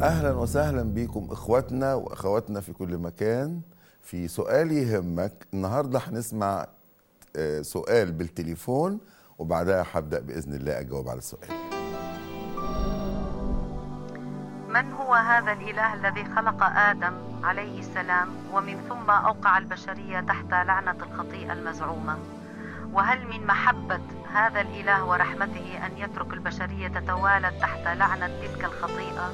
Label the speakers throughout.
Speaker 1: اهلا وسهلا بكم اخواتنا واخواتنا في كل مكان في سؤال يهمك النهارده هنسمع آه، سؤال بالتليفون وبعدها هبدا باذن الله اجاوب على السؤال
Speaker 2: من هو هذا الإله الذي خلق آدم عليه السلام ومن ثم أوقع البشرية تحت لعنة الخطيئة المزعومة وهل من محبة هذا الإله ورحمته أن يترك البشرية تتوالد تحت لعنة تلك الخطيئة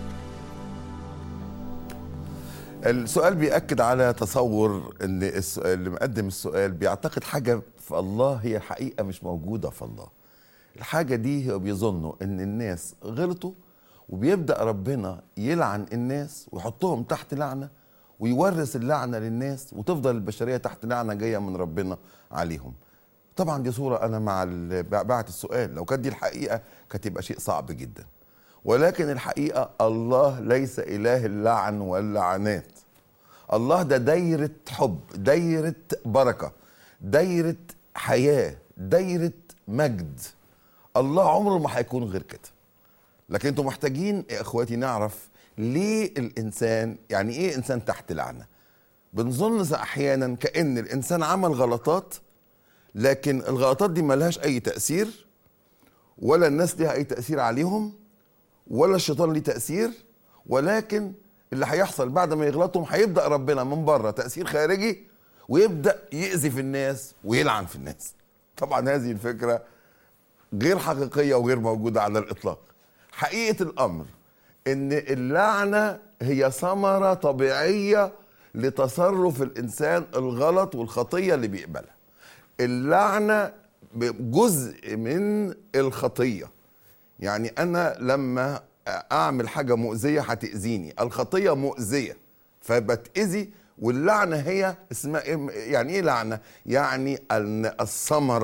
Speaker 1: السؤال بيأكد على تصور ان الس- اللي مقدم السؤال بيعتقد حاجه في الله هي حقيقه مش موجوده في الله الحاجه دي هو بيظنوا ان الناس غلطوا وبيبدا ربنا يلعن الناس ويحطهم تحت لعنه ويورث اللعنه للناس وتفضل البشريه تحت لعنه جايه من ربنا عليهم طبعا دي صوره انا مع ال- بعت السؤال لو كانت دي الحقيقه كانت تبقى شيء صعب جدا ولكن الحقيقه الله ليس اله اللعن واللعنات الله ده دايرة حب دايرة بركة دايرة حياة دايرة مجد الله عمره ما هيكون غير كده لكن انتوا محتاجين يا اخواتي نعرف ليه الانسان يعني ايه انسان تحت لعنة بنظن احيانا كأن الانسان عمل غلطات لكن الغلطات دي ملهاش اي تأثير ولا الناس ليها اي تأثير عليهم ولا الشيطان ليه تأثير ولكن اللي هيحصل بعد ما يغلطهم هيبدأ ربنا من بره تأثير خارجي ويبدأ يأذي في الناس ويلعن في الناس طبعا هذه الفكرة غير حقيقية وغير موجودة على الإطلاق حقيقة الأمر إن اللعنة هي ثمرة طبيعية لتصرف الإنسان الغلط والخطية اللي بيقبلها اللعنة جزء من الخطيه يعني انا لما اعمل حاجه مؤذيه هتاذيني الخطيه مؤذيه فبتاذي واللعنه هي اسمها إيه؟ يعني ايه لعنه يعني ان الثمره